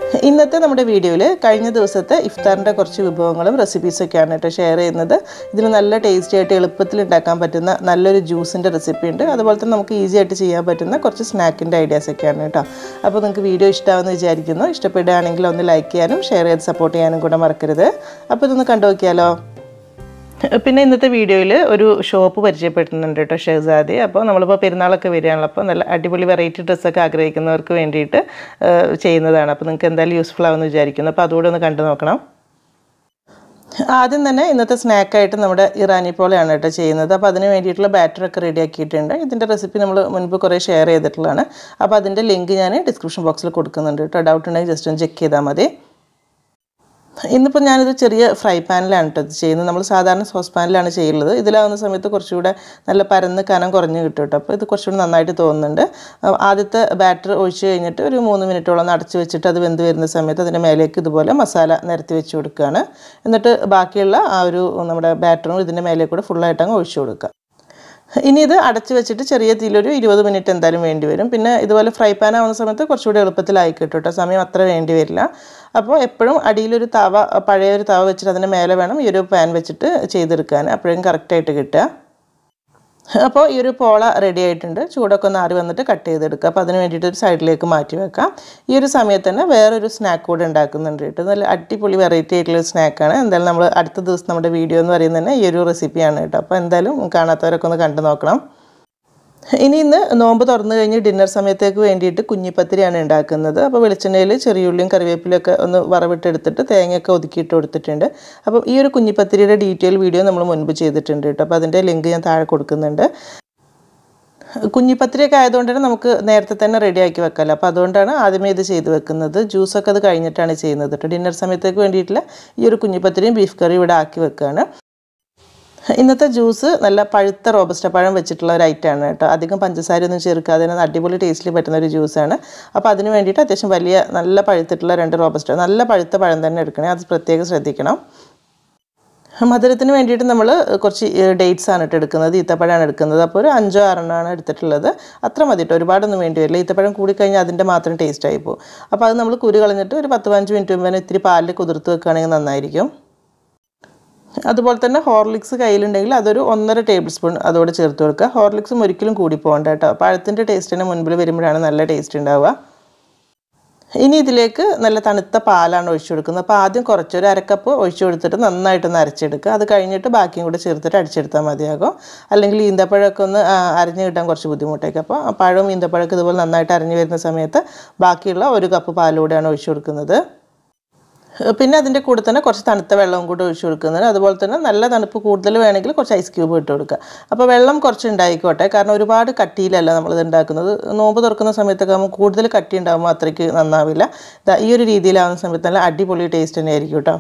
ഇന്നത്തെ നമ്മുടെ വീഡിയോയിൽ കഴിഞ്ഞ ദിവസത്തെ ഇഫ്താറിൻ്റെ കുറച്ച് വിഭവങ്ങളും റെസിപ്പീസൊക്കെയാണ് കേട്ടോ ഷെയർ ചെയ്യുന്നത് ഇതിന് നല്ല ടേസ്റ്റി ആയിട്ട് എളുപ്പത്തിൽ ഉണ്ടാക്കാൻ പറ്റുന്ന നല്ലൊരു ജ്യൂസിൻ്റെ റെസിപ്പി ഉണ്ട് അതുപോലെ തന്നെ നമുക്ക് ഈസി ആയിട്ട് ചെയ്യാൻ പറ്റുന്ന കുറച്ച് സ്നാക്കിൻ്റെ ഐഡിയാസൊക്കെയാണ് കേട്ടോ അപ്പോൾ നിങ്ങൾക്ക് വീഡിയോ ഇഷ്ടമാണെന്ന് വിചാരിക്കുന്നു ഇഷ്ടപ്പെടുകയാണെങ്കിൽ ഒന്ന് ലൈക്ക് ചെയ്യാനും ഷെയർ ചെയ്ത് സപ്പോർട്ട് ചെയ്യാനും കൂടെ മറക്കരുത് അപ്പോൾ ഇതൊന്ന് കണ്ടു നോക്കിയാലോ പിന്നെ ഇന്നത്തെ വീഡിയോയിൽ ഒരു ഷോപ്പ് പരിചയപ്പെടുത്തുന്നുണ്ട് കേട്ടോ ഷെഹസാദി അപ്പോൾ നമ്മളിപ്പോൾ പെരുന്നാളൊക്കെ വരികയാണല്ലോ അപ്പോൾ നല്ല അടിപൊളി വെറൈറ്റി ഡ്രസ്സൊക്കെ ആഗ്രഹിക്കുന്നവർക്ക് വേണ്ടിയിട്ട് ഏഹ്, ചെയ്യുന്നതാണ് അപ്പോൾ നിങ്ങൾക്ക് എന്തായാലും യൂസ്ഫുൾ ആവുമെന്ന് വിചാരിക്കുന്നു അപ്പോൾ അതുകൂടെ ഒന്ന് കണ്ടു നോക്കണം ആദ്യം തന്നെ ഇന്നത്തെ സ്നാക്കായിട്ട് നമ്മുടെ ഇറാനി പോലെയാണ് കേട്ടോ ചെയ്യുന്നത് അപ്പോൾ അതിന് വേണ്ടിയിട്ടുള്ള ബാറ്ററൊക്കെ റെഡി ആക്കിയിട്ടുണ്ട് ഇതിൻ്റെ റെസിപ്പി നമ്മൾ മുൻപ് കുറേ ഷെയർ ചെയ്തിട്ടുള്ളതാണ് അപ്പോൾ അതിൻ്റെ ലിങ്ക് ഞാൻ ഡിസ്ക്രിപ്ഷൻ ബോക്സിൽ കൊടുക്കുന്നുണ്ട് കേട്ടോ ഡൗട്ട് ഉണ്ടെങ്കിൽ ജസ്റ്റ് ഒന്ന് ചെക്ക് ചെയ്താൽ മതി ഇന്നിപ്പോൾ ഞാനിത് ചെറിയ ഫ്രൈ പാനിലാണ് കേട്ടോ ഇത് ചെയ്യുന്നത് നമ്മൾ സാധാരണ സോസ് പാനിലാണ് ചെയ്യുന്നത് ഇതിലാവുന്ന സമയത്ത് കുറച്ചുകൂടെ നല്ല പരന്ന് കനം കുറഞ്ഞ് കിട്ടും കേട്ടോ അപ്പോൾ ഇത് കുറച്ചുകൂടി നന്നായിട്ട് തോന്നുന്നുണ്ട് ആ, ആദ്യത്തെ ബാറ്റർ ഒഴിച്ച് കഴിഞ്ഞിട്ട് ഒരു മൂന്ന് മിനിറ്റോളം ഒന്ന് അടച്ച് വെച്ചിട്ട് അത് വെന്ത് വരുന്ന സമയത്ത് അതിൻ്റെ മേലേക്ക് ഇതുപോലെ മസാല നിരത്തി വെച്ച് കൊടുക്കുകയാണ് എന്നിട്ട് ബാക്കിയുള്ള ആ ഒരു നമ്മുടെ ബാറ്ററും ഇതിൻ്റെ മേലേക്ക് കൂടെ ഫുള്ളായിട്ട് അങ്ങ് ഒഴിച്ചു കൊടുക്കുക ഇനി ഇത് അടച്ച് വെച്ചിട്ട് ചെറിയ തീയിലൊരു ഇരുപത് മിനിറ്റ് എന്തായാലും വേണ്ടി വരും പിന്നെ ഇതുപോലെ ഫ്രൈ പാൻ ആവുന്ന സമയത്ത് കുറച്ചുകൂടി എളുപ്പത്തിലായി കിട്ടും കേട്ടോ സമയം അത്ര വേണ്ടി വരില്ല അപ്പോൾ എപ്പോഴും അടിയിലൊരു തവ പഴയ ഒരു തവ വെച്ചിട്ട് അതിൻ്റെ മേലെ വേണം ഈ ഒരു പാൻ വെച്ചിട്ട് ചെയ്തെടുക്കാൻ അപ്പോഴും കറക്റ്റായിട്ട് കിട്ടുക അപ്പോൾ ഈ ഒരു പോള റെഡി ആയിട്ടുണ്ട് ചൂടൊക്കെ ഒന്ന് ആറി വന്നിട്ട് കട്ട് ചെയ്തെടുക്കുക അപ്പോൾ അതിന് വേണ്ടിയിട്ട് ഒരു സൈഡിലേക്ക് മാറ്റി വെക്കാം ഈ ഒരു സമയത്ത് തന്നെ വേറൊരു സ്നാക്ക് കൂടെ ഉണ്ടാക്കുന്നുണ്ട് കേട്ടോ നല്ല അടിപൊളി വെറൈറ്റി ആയിട്ടുള്ള സ്നാക്കാണ് എന്തായാലും നമ്മൾ അടുത്ത ദിവസം നമ്മുടെ വീഡിയോ എന്ന് പറയുന്നത് തന്നെ ഈ ഒരു റെസിപ്പിയാണ് കേട്ടോ അപ്പോൾ എന്തായാലും കാണാത്തവരൊക്കെ ഒന്ന് കണ്ടു നോക്കണം ഇനി ഇന്ന് നോമ്പ് തുറന്നു കഴിഞ്ഞ് ഡിന്നർ സമയത്തേക്ക് വേണ്ടിയിട്ട് കുഞ്ഞിപ്പത്തിരിയാണ് ഉണ്ടാക്കുന്നത് അപ്പോൾ വെളിച്ചെണ്ണയിൽ ചെറിയുള്ളിയും കറിവേപ്പിലൊക്കെ ഒന്ന് വറവിട്ടെടുത്തിട്ട് തേങ്ങയൊക്കെ ഒതുക്കിയിട്ട് കൊടുത്തിട്ടുണ്ട് അപ്പോൾ ഈ ഒരു കുഞ്ഞിപ്പത്തിരിയുടെ ഡീറ്റെയിൽ വീഡിയോ നമ്മൾ മുൻപ് ചെയ്തിട്ടുണ്ട് കേട്ടോ അപ്പോൾ അതിൻ്റെ ലിങ്ക് ഞാൻ താഴെ കൊടുക്കുന്നുണ്ട് കുഞ്ഞിപ്പത്തിരിയൊക്കെ ആയതുകൊണ്ട് തന്നെ നമുക്ക് നേരത്തെ തന്നെ റെഡിയാക്കി വെക്കാമല്ലോ അപ്പോൾ അതുകൊണ്ടാണ് ആദ്യമേ ഇത് ചെയ്ത് വെക്കുന്നത് ജ്യൂസൊക്കെ അത് കഴിഞ്ഞിട്ടാണ് ചെയ്യുന്നത് കേട്ടോ ഡിന്നർ സമയത്തേക്ക് വേണ്ടിയിട്ടുള്ള ഈ ഒരു കുഞ്ഞിപ്പത്തിരിയും ബീഫ് കറിയും ഇവിടെ ആക്കി വെക്കുകയാണ് ഇന്നത്തെ ജ്യൂസ് നല്ല പഴുത്ത റോബസ്റ്റ പഴം വെച്ചിട്ടുള്ള ഒരു ഐറ്റമാണ് കേട്ടോ അധികം പഞ്ചസാര ഒന്നും ചേർക്കാതെ തന്നെ അടിപൊളി ടേസ്റ്റിൽ പറ്റുന്ന ഒരു ജ്യൂസാണ് അപ്പോൾ അതിന് വേണ്ടിയിട്ട് അത്യാവശ്യം വലിയ നല്ല പഴുത്തിട്ടുള്ള രണ്ട് റോബസ്റ്റ നല്ല പഴുത്ത പഴം തന്നെ എടുക്കണേ അത് പ്രത്യേകം ശ്രദ്ധിക്കണം മധുരത്തിന് വേണ്ടിയിട്ട് നമ്മൾ കുറച്ച് ഡേറ്റ്സ് ആണ് ഇട്ട് എടുക്കുന്നത് ഈത്തപ്പഴമാണ് എടുക്കുന്നത് അപ്പോൾ ഒരു അഞ്ചോ ആറെണ്ണമാണ് എടുത്തിട്ടുള്ളത് അത്ര മതി കേട്ടോ ഒരുപാടൊന്നും വേണ്ടി വരില്ല ഈത്തപ്പഴം കൂടിക്കഴിഞ്ഞാൽ അതിൻ്റെ മാത്രം ടേസ്റ്റ് ആയി പോകും അപ്പോൾ അത് നമ്മൾ കുരു കളഞ്ഞിട്ട് ഒരു പത്ത് പതിനഞ്ച് മിനിറ്റ് മുമ്പ് തന്നെ ഇത്തിരി പാലിൽ കുതിർത്ത് വെക്കുകയാണെങ്കിൽ നന്നായിരിക്കും അതുപോലെ തന്നെ ഹോർലിക്സ് കയ്യിലുണ്ടെങ്കിൽ അതൊരു ഒന്നര ടേബിൾ സ്പൂൺ അതോടെ ചേർത്ത് കൊടുക്കുക ഹോർലിക്സും ഒരിക്കലും കൂടി പോകണ്ട കേട്ടോ പഴത്തിൻ്റെ ടേസ്റ്റിന് മുൻപിൽ വരുമ്പോഴാണ് നല്ല ടേസ്റ്റ് ഉണ്ടാവുക ഇനി ഇതിലേക്ക് നല്ല തണുത്ത പാലാണ് ഒഴിച്ചു കൊടുക്കുന്നത് അപ്പോൾ ആദ്യം കുറച്ചൊരു അരക്കപ്പ് ഒഴിച്ചു കൊടുത്തിട്ട് നന്നായിട്ടൊന്ന് അരച്ചെടുക്കുക അത് കഴിഞ്ഞിട്ട് ബാക്കിയും കൂടി ചേർത്തിട്ട് അടിച്ചെടുത്താൽ മതിയാകും അല്ലെങ്കിൽ ഈന്തപ്പഴമൊക്കെ ഒന്ന് ആ, അരിഞ്ഞ് കിട്ടാൻ കുറച്ച് ബുദ്ധിമുട്ടേക്കും അപ്പോൾ ആ പഴവും ഈന്തപ്പഴമൊക്കെ ഇതുപോലെ നന്നായിട്ട് അരിഞ്ഞ് വരുന്ന സമയത്ത് ബാക്കിയുള്ള ഒരു കപ്പ് പാലൂടെയാണ് ഒഴിച്ചു കൊടുക്കുന്നത് പിന്നെ അതിൻ്റെ കൂടെ തന്നെ കുറച്ച് തണുത്ത വെള്ളവും കൂടെ ഒഴിച്ചു കൊടുക്കുന്നത് അതുപോലെ തന്നെ നല്ല തണുപ്പ് കൂടുതൽ വേണമെങ്കിൽ കുറച്ച് ഐസ് ക്യൂബ് ഇട്ട് കൊടുക്കുക അപ്പോൾ വെള്ളം കുറച്ച് ഉണ്ടായിക്കോട്ടെ കാരണം ഒരുപാട് കട്ടിയിലല്ല നമ്മളിത് ഉണ്ടാക്കുന്നത് നോമ്പ് തുറക്കുന്ന സമയത്തൊക്കെ ആകുമ്പോൾ കൂടുതൽ കട്ടി ഉണ്ടാകുമ്പോൾ അത്രയ്ക്ക് നന്നാവില്ല ദാ ഈ ഒരു രീതിയിലാവുന്ന സമയത്ത് നല്ല അടിപൊളി ടേസ്റ്റ് തന്നെയായിരിക്കും കേട്ടോ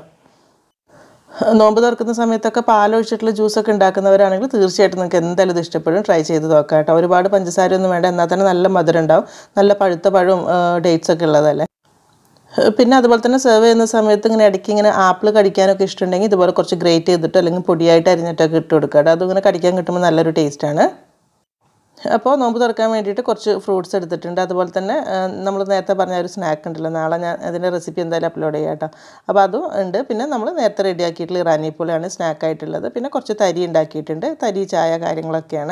നോമ്പ് തുറക്കുന്ന സമയത്തൊക്കെ പാലൊഴിച്ചിട്ടുള്ള ജ്യൂസൊക്കെ ഉണ്ടാക്കുന്നവരാണെങ്കിൽ തീർച്ചയായിട്ടും നിങ്ങൾക്ക് എന്തായാലും ഇത് ഇഷ്ടപ്പെടും ട്രൈ ചെയ്ത് നോക്കാം കേട്ടോ ഒരുപാട് പഞ്ചസാര ഒന്നും വേണ്ട എന്നാൽ തന്നെ നല്ല മധുരം ഉണ്ടാവും നല്ല പഴുത്ത പഴവും ഡേറ്റ്സ് ഒക്കെ ഉള്ളതല്ലേ പിന്നെ അതുപോലെ തന്നെ സെർവ് ചെയ്യുന്ന സമയത്ത് ഇങ്ങനെ ഇടയ്ക്ക് ഇങ്ങനെ ആപ്പിൾ കടിക്കാനൊക്കെ ഇഷ്ടമുണ്ടെങ്കിൽ ഇതുപോലെ കുറച്ച് ഗ്രേറ്റ് ചെയ്തിട്ട് അല്ലെങ്കിൽ പൊടിയായിട്ട് അരിഞ്ഞിട്ടൊക്കെ ഇട്ട് കൊടുക്കുക കേട്ടോ അതിങ്ങനെ കടിക്കാൻ കിട്ടുമ്പോൾ നല്ലൊരു ടേസ്റ്റാണ് അപ്പോൾ നോമ്പ് തുറക്കാൻ വേണ്ടിയിട്ട് കുറച്ച് ഫ്രൂട്ട്സ് എടുത്തിട്ടുണ്ട് അതുപോലെ തന്നെ നമ്മൾ നേരത്തെ പറഞ്ഞ ഒരു സ്നാക്ക് ഉണ്ടല്ലോ നാളെ ഞാൻ അതിൻ്റെ റെസിപ്പി എന്തായാലും അപ്ലോഡ് ചെയ്യാം കേട്ടോ അപ്പോൾ അതും ഉണ്ട് പിന്നെ നമ്മൾ നേരത്തെ റെഡിയാക്കിയിട്ടുള്ള ഇറാനി പോലെയാണ് സ്നാക്കായിട്ടുള്ളത് പിന്നെ കുറച്ച് തരി ഉണ്ടാക്കിയിട്ടുണ്ട് തരി ചായ കാര്യങ്ങളൊക്കെയാണ്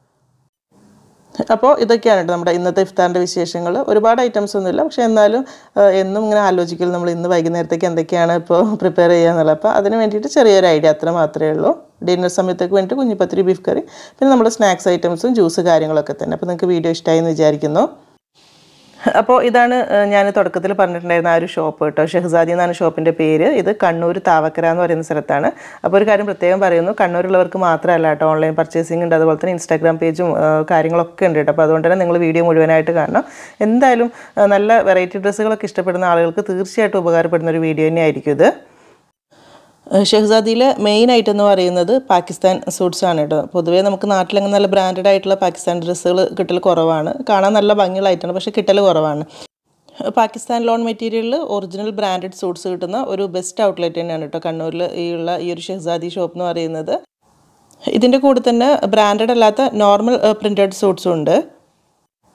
അപ്പോൾ ഇതൊക്കെയാണ് കേട്ടോ നമ്മുടെ ഇന്നത്തെ ഇഫ്താറിൻ്റെ വിശേഷങ്ങൾ ഒരുപാട് ഐറ്റംസ് ഒന്നുമില്ല പക്ഷേ എന്നാലും ആ, എന്നും ഇങ്ങനെ ആലോചിക്കൽ നമ്മൾ ഇന്ന് വൈകുന്നേരത്തേക്ക് എന്തൊക്കെയാണ് ഇപ്പോൾ പ്രിപ്പയർ ചെയ്യാന്നുള്ളത് അപ്പോൾ അതിന് വേണ്ടിയിട്ട് ചെറിയൊരു ഐഡിയ അത്ര മാത്രമേ ഉള്ളൂ ഡിന്നർ സമയത്തേക്ക് വേണ്ടിയിട്ട് കുഞ്ഞിപ്പത്തിരി ബീഫ് കറി പിന്നെ നമ്മുടെ സ്നാക്സ് ഐറ്റംസും ജ്യൂസ് കാര്യങ്ങളൊക്കെ തന്നെ അപ്പോൾ നിങ്ങൾക്ക് വീഡിയോ ഇഷ്ടമായി എന്ന് വിചാരിക്കുന്നു അപ്പോൾ ഇതാണ് ഏഹ്, ഞാൻ തുടക്കത്തിൽ പറഞ്ഞിട്ടുണ്ടായിരുന്ന ആ ഒരു ഷോപ്പ് കേട്ടോ ഷെഹ്സാദി എന്നാണ് ഷോപ്പിൻ്റെ പേര് ഇത് കണ്ണൂർ താവക്കര എന്ന് പറയുന്ന സ്ഥലത്താണ് അപ്പോൾ ഒരു കാര്യം പ്രത്യേകം പറയുന്നു കണ്ണൂരുള്ളവർക്ക് മാത്രമല്ല കേട്ടോ ഓൺലൈൻ പർച്ചേസിംഗ് ഉണ്ട് അതുപോലെ തന്നെ ഇൻസ്റ്റാഗ്രാം പേജും ഏഹ്, കാര്യങ്ങളൊക്കെ ഉണ്ട് കേട്ടോ അപ്പോൾ അതുകൊണ്ട് തന്നെ നിങ്ങൾ വീഡിയോ മുഴുവനായിട്ട് കാണണം എന്തായാലും ഏഹ്, നല്ല വെറൈറ്റി ഡ്രസ്സുകളൊക്കെ ഇഷ്ടപ്പെടുന്ന ആളുകൾക്ക് തീർച്ചയായിട്ടും ഉപകാരപ്പെടുന്ന ഒരു വീഡിയോ തന്നെയായിരിക്കും ഇത് ഷെഹ്സാദിയിലെ മെയിൻ ഐറ്റം എന്ന് പറയുന്നത് പാകിസ്ഥാൻ സൂട്ട്സ് ആണ് കേട്ടോ പൊതുവേ നമുക്ക് നാട്ടിലങ്ങനെ നല്ല ബ്രാൻഡഡ് ആയിട്ടുള്ള പാകിസ്ഥാൻ ഡ്രസ്സുകൾ കിട്ടൽ കുറവാണ് കാണാൻ നല്ല ഭംഗിയുള്ള ഐറ്റമാണ് പക്ഷേ കിട്ടൽ കുറവാണ് പാകിസ്ഥാൻ ലോൺ മെറ്റീരിയലിൽ ഒറിജിനൽ ബ്രാൻഡഡ് സൂട്ട്സ് കിട്ടുന്ന ഒരു ബെസ്റ്റ് ഔട്ട്ലെറ്റ് തന്നെയാണ് കേട്ടോ കണ്ണൂരിൽ ഈ ഉള്ള ഈ ഒരു ഷെഹ്സാദി ഷോപ്പ് എന്ന് പറയുന്നത് ഇതിൻ്റെ കൂടെ തന്നെ ബ്രാൻഡഡ് അല്ലാത്ത നോർമൽ പ്രിൻറ്റഡ് സൂട്ട്സും ഉണ്ട്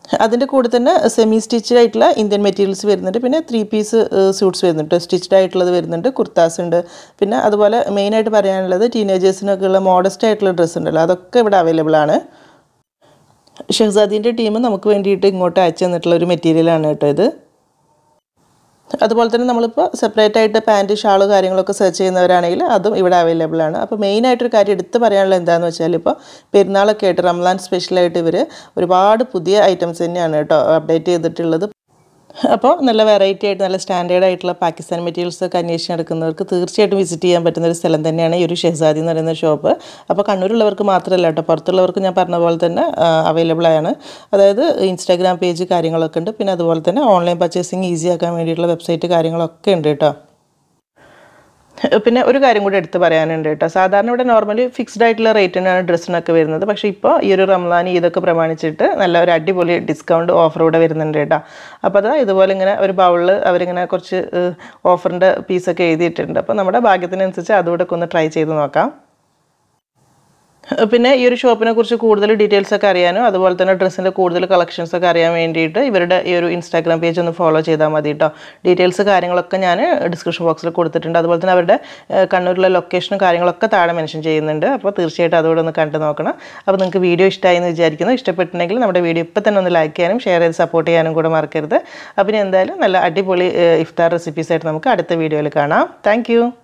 അതിൻ്റെ കൂടെ തന്നെ സെമി സ്റ്റിച്ച്ഡ് ആയിട്ടുള്ള ഇന്ത്യൻ മെറ്റീരിയൽസ് വരുന്നുണ്ട് പിന്നെ ത്രീ പീസ് സ്യൂട്ട്സ് വരുന്നുണ്ട് സ്റ്റിച്ച്ഡ് ആയിട്ടുള്ളത് വരുന്നുണ്ട് കുർത്താസ് ഉണ്ട് പിന്നെ അതുപോലെ മെയിനായിട്ട് പറയാനുള്ളത് ടീനേജേഴ്സിനൊക്കെ ഉള്ള മോഡസ്റ്റ് ആയിട്ടുള്ള ഡ്രസ്സ് ഉണ്ടല്ലോ അതൊക്കെ ഇവിടെ അവൈലബിൾ ആണ് ഷെഹ്സാദിൻ്റെ ടീം നമുക്ക് വേണ്ടിയിട്ട് ഇങ്ങോട്ട് അയച്ചു തന്നിട്ടുള്ള ഒരു മെറ്റീരിയലാണ് കേട്ടോ ഇത് അതുപോലെ തന്നെ നമ്മളിപ്പോൾ സെപ്പറേറ്റ് ആയിട്ട് പാൻറ്റ് ഷാള് കാര്യങ്ങളൊക്കെ സെർച്ച് ചെയ്യുന്നവരാണെങ്കിൽ അതും ഇവിടെ അവൈലബിൾ ആണ് അപ്പോൾ മെയിനായിട്ടൊരു കാര്യം എടുത്ത് പറയാനുള്ളത് എന്താണെന്ന് വെച്ചാൽ ഇപ്പോൾ പെരുന്നാളൊക്കെ ആയിട്ട് റംലാൻ സ്പെഷ്യലായിട്ട് ഇവർ ഒരുപാട് പുതിയ ഐറ്റംസ് തന്നെയാണ് കേട്ടോ അപ്ഡേറ്റ് ചെയ്തിട്ടുള്ളത് അപ്പോൾ നല്ല വെറൈറ്റി ആയിട്ട് നല്ല സ്റ്റാൻഡേർഡ് ആയിട്ടുള്ള പാകിസ്ഥാൻ മെറ്റീരിയൽസ് ഒക്കെ അന്വേഷിച്ച് നടക്കുന്നവർക്ക് തീർച്ചയായിട്ടും വിസിറ്റ് ചെയ്യാൻ പറ്റുന്ന ഒരു സ്ഥലം തന്നെയാണ് ഈ ഒരു ഷെഹസാദി എന്ന് പറയുന്ന ഷോപ്പ് അപ്പോൾ കണ്ണൂരുള്ളവർക്ക് മാത്രമല്ല കേട്ടോ പുറത്തുള്ളവർക്ക് ഞാൻ പറഞ്ഞ പോലെ തന്നെ അവൈലബിൾ ആണ് അതായത് ഇൻസ്റ്റാഗ്രാം പേജ് കാര്യങ്ങളൊക്കെ ഉണ്ട് പിന്നെ അതുപോലെ തന്നെ ഓൺലൈൻ പർച്ചേസിങ് ഈസി ആക്കാൻ വേണ്ടിയിട്ടുള്ള വെബ്സൈറ്റ് കാര്യങ്ങളൊക്കെ ഉണ്ട് കേട്ടോ പിന്നെ ഒരു കാര്യം കൂടി എടുത്ത് പറയാനുണ്ട് കേട്ടോ സാധാരണ ഇവിടെ നോർമലി ഫിക്സ്ഡ് ആയിട്ടുള്ള റേറ്റിനാണ് ഡ്രസ്സിനൊക്കെ വരുന്നത് പക്ഷേ ഇപ്പോൾ ഈ ഒരു റംലാൻ ഇതൊക്കെ പ്രമാണിച്ചിട്ട് നല്ല ഒരു അടിപൊളി ഡിസ്കൗണ്ട് ഓഫർ ഇവിടെ വരുന്നുണ്ട് കേട്ടോ അപ്പോൾ അത് ഇതുപോലെ ഇങ്ങനെ ഒരു ബൗളിൽ അവരിങ്ങനെ കുറച്ച് ഓഫറിൻ്റെ പീസൊക്കെ എഴുതിയിട്ടുണ്ട് അപ്പോൾ നമ്മുടെ ഭാഗ്യത്തിനനുസരിച്ച് അതുകൂടെ ഒക്കെ ഒന്ന് ട്രൈ ചെയ്ത് നോക്കാം പിന്നെ ഈ ഒരു ഷോപ്പിനെ കുറിച്ച് കൂടുതൽ ഡീറ്റെയിൽസ് ഒക്കെ അറിയാനും അതുപോലെ തന്നെ ഡ്രസ്സിൻ്റെ കൂടുതൽ കളക്ഷൻസ് ഒക്കെ അറിയാൻ വേണ്ടിയിട്ട് ഇവരുടെ ഈ ഒരു ഇൻസ്റ്റാഗ്രാം പേജ് ഒന്ന് ഫോളോ ചെയ്താൽ മതി കേട്ടോ ഡീറ്റെയിൽസ് കാര്യങ്ങളൊക്കെ ഞാൻ ഡിസ്ക്രിപ്ഷൻ ബോക്സിൽ കൊടുത്തിട്ടുണ്ട് അതുപോലെ തന്നെ അവരുടെ ഏഹ്, കണ്ണൂരിലെ ലൊക്കേഷനും കാര്യങ്ങളൊക്കെ താഴെ മെൻഷൻ ചെയ്യുന്നുണ്ട് അപ്പോൾ തീർച്ചയായിട്ടും അതുകൂടെ ഒന്ന് കണ്ടു നോക്കണം അപ്പോൾ നിങ്ങൾക്ക് വീഡിയോ ഇഷ്ടമായി എന്ന് വിചാരിക്കുന്നു ഇഷ്ടപ്പെട്ടിട്ടുണ്ടെങ്കിൽ നമ്മുടെ വീഡിയോ ഇപ്പോൾ തന്നെ ഒന്ന് ലൈക്ക് ചെയ്യാനും ഷെയർ ചെയ്ത് സപ്പോർട്ട് ചെയ്യാനും കൂടെ മറക്കരുത് അപ്പോൾ ഇനി എന്തായാലും നല്ല അടിപൊളി ഏഹ്, ഇഫ്താർ റെസിപ്പീസ് ആയിട്ട് നമുക്ക് അടുത്ത വീഡിയോയിൽ കാണാം താങ്ക്